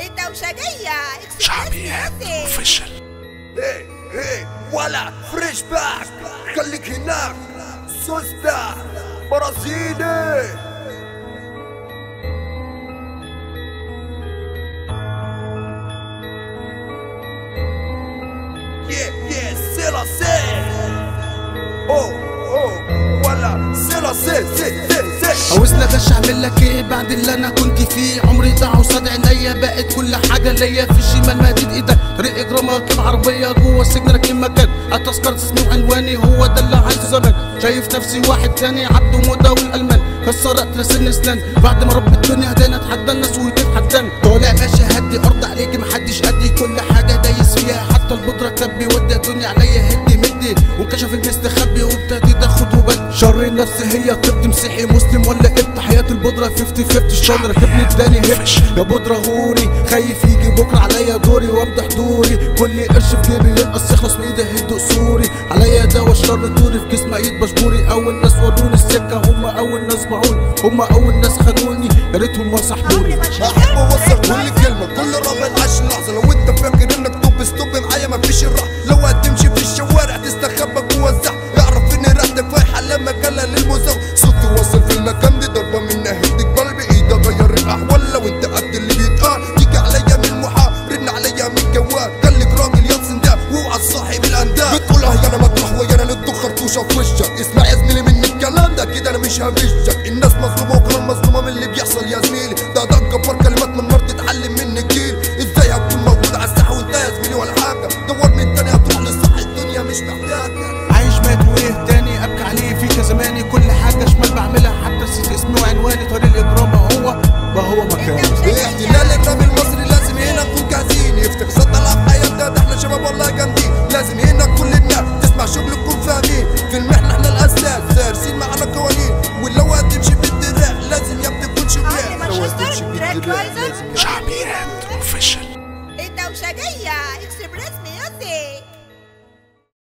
الدوشجية اكسبريس شعبيات ميوزك اوفيشال ايه ايه ولا فريش باك خليك هناك سوستا برازيلي Yeah, yeah, c'est la c'est Oh, oh, voilà, c'est la c'est, c'est, c'est, c'est عاوزنا باش اعمل لك ايه بعد اللي انا كنت فيه عمري ضاع وصاد عينيا بقت كل حاجه ليا في الشمال مديد ايدك طريق اجرام راكب عربيه جوه السجن راكب مكان التذكرة اسمي وعنواني هو ده اللي عايزه زمان شايف نفسي واحد تاني عبد وموضه والالمان كسرت راسل اسنان بعد ما رب الدنيا هدانا اتحدى الناس وتتحداني طالع باشا هدي ارض عليك محدش قدي كل حاجه دايس فيها حتى البودره كبي ودي الدنيا عليا هدي مدي وانكشف المستخبي وابتديت اخد وبد شر النفس هي طب مسيحي مسلم ولا ابت حياه البودره 50 50 الشر راكبني اداني هب يا بودره غوري خايف يجي بكره عليا دوري وامدح دوري كل قرش في جيبي ينقص يخلص من ايدي هدوء سوري عليا دوا الشر دوري في جسمي ايد بشبوري اول ناس وروني السكه هم اول ناس باعوني هم اول ناس خانوني يا ريتهم ما صاحبوني عمري ما شفت احب اوصل كل كلمه كل رابع عاش لحظه لو انت فاكر انك توب ستوب معايا مفيش الراحه لو هتمشي في الشوارع تستخبى جوه الزحمه اعرف ان ريحتك فايحه لما كلا للمزاح صوتي واصل في المكان دي ضربه منها هديك بل بايدي غير الاحوال لو انت قد اللي بيتقال تيجي عليا من المحا رن عليا من جوال خليك راجل يصن ده واوعى صاحب الانداد بتقولها يا انا مطرح ويا انا ندخل خرطوشه في وشك اسمع يا زميلي من الكلام ده كده انا مش هفشك الناس مظلومه وكمان مظلومه من اللي بيحصل يا زميلي ده ده كبر كلمات من نار تتعلم من الجيل ازاي هتكون موجود على الساحه وانت يا زميلي ولا حاجه دور من تاني هتروح للصح الدنيا مش محتاجه عايش مات وايه تاني ابكي عليه في كزماني كل حاجه شمال بعملها حتى نسيت اسمي وعنواني طريق الاجرام ما هو ما هو مكاني احتلال الراب المصري لازم هنا نكون جاهزين يفتح صوت العب حياتنا ده احنا شباب والله جامدين لازم هنا كل الناس تسمع شغل تكون فاهمين في المحنه احنا الاساس دارسين معانا قوانين ولو هتمشي بالدراع لازم يا ابني تكون شجاع عمري ما لو شفت هتمشي تراك بالدراع رايزر لازم يا شعبيات اوفيشال الدوشجية اكسبريس ميوزك